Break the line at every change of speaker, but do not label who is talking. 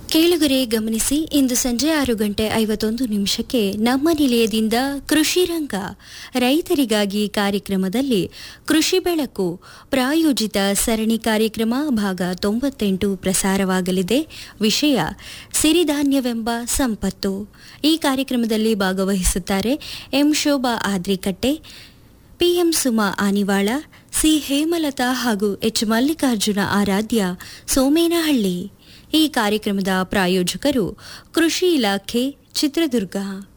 ಕೇಳುಗರೆ ಗಮನಿಸಿ ಇಂದು ಸಂಜೆ ಆರು ಗಂಟೆ ಐವತ್ತೊಂದು ನಿಮಿಷಕ್ಕೆ ನಮ್ಮ ನಿಲಯದಿಂದ ಕೃಷಿ ರಂಗ ರೈತರಿಗಾಗಿ ಕಾರ್ಯಕ್ರಮದಲ್ಲಿ ಕೃಷಿ ಬೆಳಕು ಪ್ರಾಯೋಜಿತ ಸರಣಿ ಕಾರ್ಯಕ್ರಮ ಭಾಗ ತೊಂಬತ್ತೆಂಟು ಪ್ರಸಾರವಾಗಲಿದೆ ವಿಷಯ ಸಿರಿಧಾನ್ಯವೆಂಬ ಸಂಪತ್ತು ಈ ಕಾರ್ಯಕ್ರಮದಲ್ಲಿ ಭಾಗವಹಿಸುತ್ತಾರೆ M Shobha Adrikatte PM Suma Anivala C Hemalatha ಹಾಗೂ ಎಚ್ ಮಲ್ಲಿಕಾರ್ಜುನ ಆರಾಧ್ಯ ಸೋಮೇನಹಳ್ಳಿ ಈ ಕಾರ್ಯಕ್ರಮದ ಪ್ರಾಯೋಜಕರು ಕೃಷಿ ಇಲಾಖೆ ಚಿತ್ರದುರ್ಗ